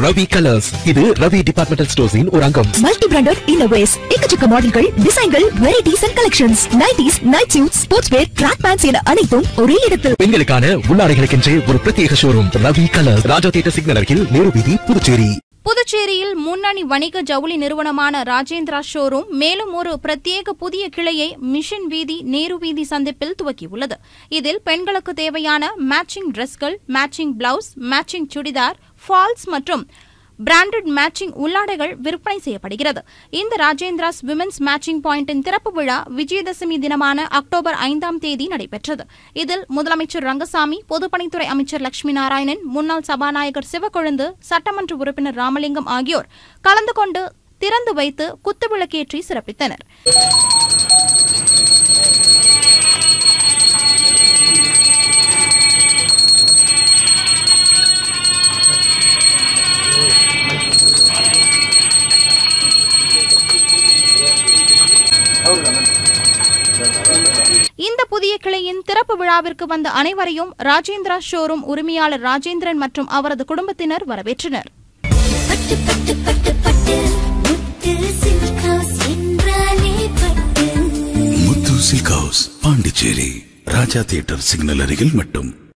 Ravi colours இது Ravi departmental ஸ்டோர்ஸின் ஒரு அங்கம் மல்டி பிராண்டட் இன்னோவேஸ் எக்கச்சக்க மாடல்கள் டிசைன்கள் varieties and collections nighties night suit sports wear track pants என அனைத்தும் ஒரே இடத்தில் பெண்களுக்கான உள்ளாடைகளுக்கென்றே ஒரு பிரத்யேக showroom Ravi colours Raja theatre signal அருகில் நேரு வீதி புதுச்சேரி புதுச்சேரியில் முன்னணி வணிக ஜவுளி நிறுவனமான ராஜேந்திரா ஷோரூம் மேலும் ஒரு பிரத்யேக புதிய கிளையை மிஷன் வீதி நேரு வீதி சந்திப்பில் துவக்கியுள்ளது இதில் பெண்களுக்கு தேவையான மேட்சிங் டிரெஸ்கள் matching blouse matching churidar falls மற்றும் பிராண்டட் மேட்சிங் உள்ளாடைகள் விற்பனை செய்யப்படுகிறது இந்த ராஜேந்திராஸ் விமென்ஸ் மேட்சிங் பாயிண்டின் திறப்பு விழா விஜயதசமி தினமான அக்டோபர் ஐந்தாம் தேதி நடைபெற்றது இதில் முதலமைச்சர் ரங்கசாமி பொதுப்பணித்துறை அமைச்சர் லட்சுமி நாராயணன் முன்னாள் சபாநாயகர் சிவக்கொழுந்து சட்டமன்ற உறுப்பினர் ராமலிங்கம் ஆகியோர் கலந்து கொண்டு திறந்து வைத்து குத்துவிளக்கேற்றி சிறப்பித்தனர் இந்த புதிய கிளையின் திறப்பு விழாவிற்கு வந்த அனைவரையும் ராஜேந்திரா ஷோரூம் உரிமையாளர் ராஜேந்திரன் மற்றும் அவரது குடும்பத்தினர் வரவேற்றனர் பட்டு பட்டு பட்டு பட்டு முத்து சில்க் ஹவுஸ் என்றாலே Pattu Muthu silk house Pondicherry Raja theatre signal அருகில் மட்டும்